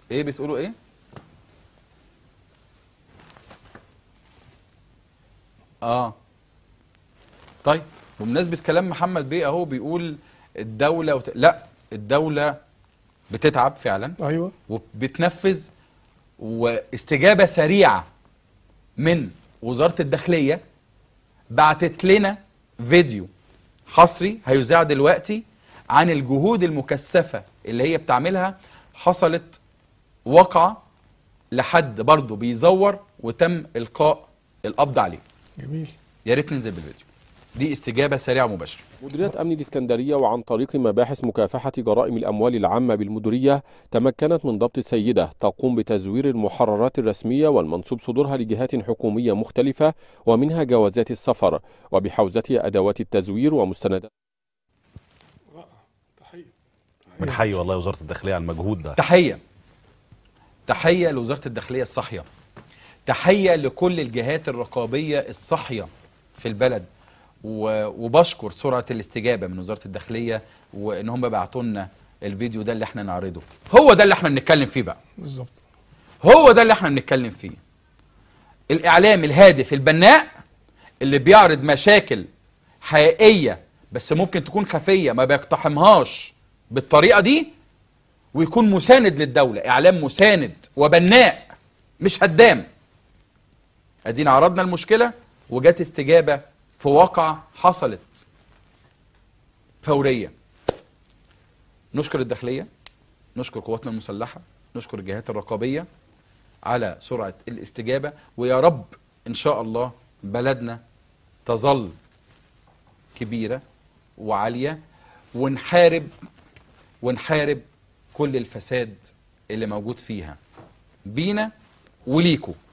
ايه بتقولوا ايه اه طيب بمناسبة كلام محمد بيه اهو بيقول الدولة وت... لا الدولة بتتعب فعلا ايوه وبتنفذ واستجابة سريعة من وزارة الداخلية بعتت لنا فيديو حصري هيذاع دلوقتي عن الجهود المكثفة اللي هي بتعملها حصلت وقعة لحد برضه بيزور وتم إلقاء القبض عليه جميل يا ريت ننزل بالفيديو دي استجابة سريعة مباشرة مديرية أمن الإسكندرية وعن طريق مباحث مكافحة جرائم الأموال العامة بالمديرية تمكنت من ضبط سيدة تقوم بتزوير المحررات الرسمية والمنسوب صدورها لجهات حكومية مختلفة ومنها جوازات السفر وبحوزتها أدوات التزوير ومستندات تحيه بنحيي والله وزاره الداخليه على المجهود ده تحية تحية لوزارة الداخلية الصاحية تحية لكل الجهات الرقابية الصاحية في البلد و- وبشكر سرعة الاستجابة من وزارة الداخلية وإن هم بعتوا لنا الفيديو ده اللي احنا نعرضه هو ده اللي احنا بنتكلم فيه بقى بالظبط هو ده اللي احنا بنتكلم فيه الإعلام الهادف البناء اللي بيعرض مشاكل حقيقية بس ممكن تكون خفية ما بيقتحمهاش بالطريقة دي ويكون مساند للدولة إعلام مساند وبناء مش هدام أدينا عرضنا المشكلة وجات استجابة في واقع حصلت فورية نشكر الداخلية نشكر قواتنا المسلحة نشكر الجهات الرقابية على سرعة الاستجابة ويا رب إن شاء الله بلدنا تظل كبيرة وعالية ونحارب ونحارب كل الفساد اللي موجود فيها بينا وليكوا